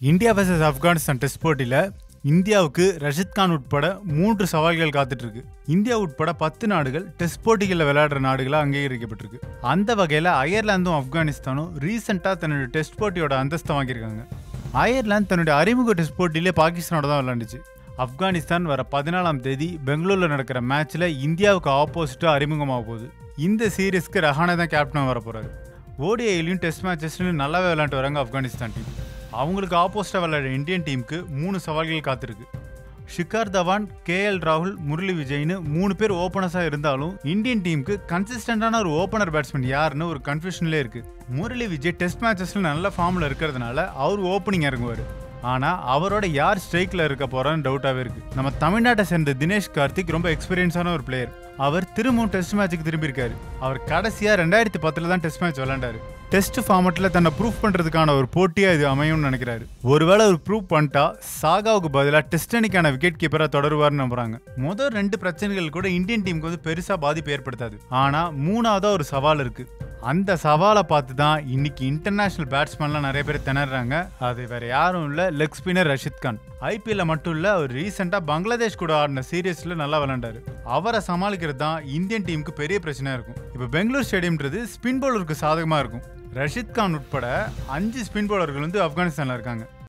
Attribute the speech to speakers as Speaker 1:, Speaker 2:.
Speaker 1: India vs Afghanistan test போட்டியில் இந்தியாவுக்கு ரஷித் கான் உட்பட மூன்று சவால்கள் காத்துட்டு இருக்கு இந்தியா உட்பட பத்து நாடுகள் டெஸ்ட் போட்டிகளில் விளையாடுற நாடுகளாக அங்கீகரிக்கப்பட்டிருக்கு அந்த வகையில் அயர்லாந்தும் ஆப்கானிஸ்தானும் ரீசெண்டாக தன்னுடைய டெஸ்ட் போட்டியோட அந்தஸ்தை வாங்கியிருக்காங்க அயர்லாந்து தன்னுடைய அறிமுக டெஸ்ட் போட்டியிலே பாகிஸ்தானோட தான் விளையாண்டுச்சு ஆப்கானிஸ்தான் வர பதினாலாம் தேதி பெங்களூரில் நடக்கிற மேட்ச்சில் இந்தியாவுக்கு ஆப்போசிட்டாக அறிமுகமாக போகுது இந்த சீரீஸ்க்கு ரஹானே தான் கேப்டனாக வர போகிறாரு ஓடிஐலையும் டெஸ்ட் மேட்சஸ்லையும் நல்லாவே விளையாண்டு வராங்க ஆப்கானிஸ்தான் டீம் அவங்களுக்கு ஆப்போசிட்டாக விளையாடுற இந்தியன் டீமுக்கு மூணு சவால்கள் காத்திருக்கு ஷிகார் தவான் கேஎல் ராகுல் முரளி விஜய்னு மூணு பேர் ஓப்பனர்ஸாக இருந்தாலும் இந்தியன் டீமுக்கு கன்சிஸ்டண்டான ஒரு ஓப்பனர் பேட்ஸ்மேன் யாருன்னு ஒரு கன்ஃபியூஷன்லேயே இருக்கு முரளி விஜய் டெஸ்ட் மேட்சஸ்ல நல்ல ஃபார்மில் இருக்கிறதுனால அவர் ஓப்பனிங் இறங்குவார் ஆனால் அவரோட யார் ஸ்ட்ரைக்கில் இருக்க போறான்னு டவுட்டாகவே இருக்கு நம்ம தமிழ்நாட்டை சேர்ந்த தினேஷ் கார்த்திக் ரொம்ப எக்ஸ்பீரியன்ஸான ஒரு பிளேயர் அவர் திரும்பவும் டெஸ்ட் மேட்ச்சுக்கு திரும்பியிருக்காரு அவர் கடைசியாக ரெண்டாயிரத்தி பத்தில் தான் டெஸ்ட் மேட்ச் விளையாண்டாரு டெஸ்ட் ஃபார்மட்டில் தன்னை ப்ரூஃப் பண்ணுறதுக்கான ஒரு போட்டியாக இது அமையும்னு நினைக்கிறாரு ஒருவேளை அவர் ப்ரூவ் பண்ணிட்டா சாகாவுக்கு பதிலாக டெஸ்ட் அணிக்கான விக்கெட் கீப்பராக தொடருவார்னு நம்புறாங்க முதல் ரெண்டு பிரச்சனைகள் கூட இந்தியன் டீமுக்கு வந்து பெருசாக பாதிப்பு ஏற்படுத்தாது ஆனால் மூணாவதாக ஒரு சவால் இருக்கு அந்த சவாலை பார்த்து தான் இன்னைக்கு இன்டர்நேஷனல் பேட்ஸ்மேன்லாம் நிறைய பேர் திணறாங்க அது வேற யாரும் இல்லை லெக் ஸ்பின்னர் ரஷித் கான் ஐபிஎல்ல மட்டும் இல்லை அவர் ரீசெண்டாக பங்களாதேஷ் கூட ஆடின சீரியஸில் நல்லா விளையாண்டாரு அவரை சமாளிக்கிறது தான் இந்தியன் டீமுக்கு பெரிய பிரச்சனையாக இருக்கும் இப்போ பெங்களூர் ஸ்டேடியம்ன்றது ஸ்பின் பவுலருக்கு சாதகமாக இருக்கும் ரஷித் கான் உட்பட அஞ்சு ஸ்பின் பவுலர்கள் வந்து ஆப்கானிஸ்தானில் இருக்காங்க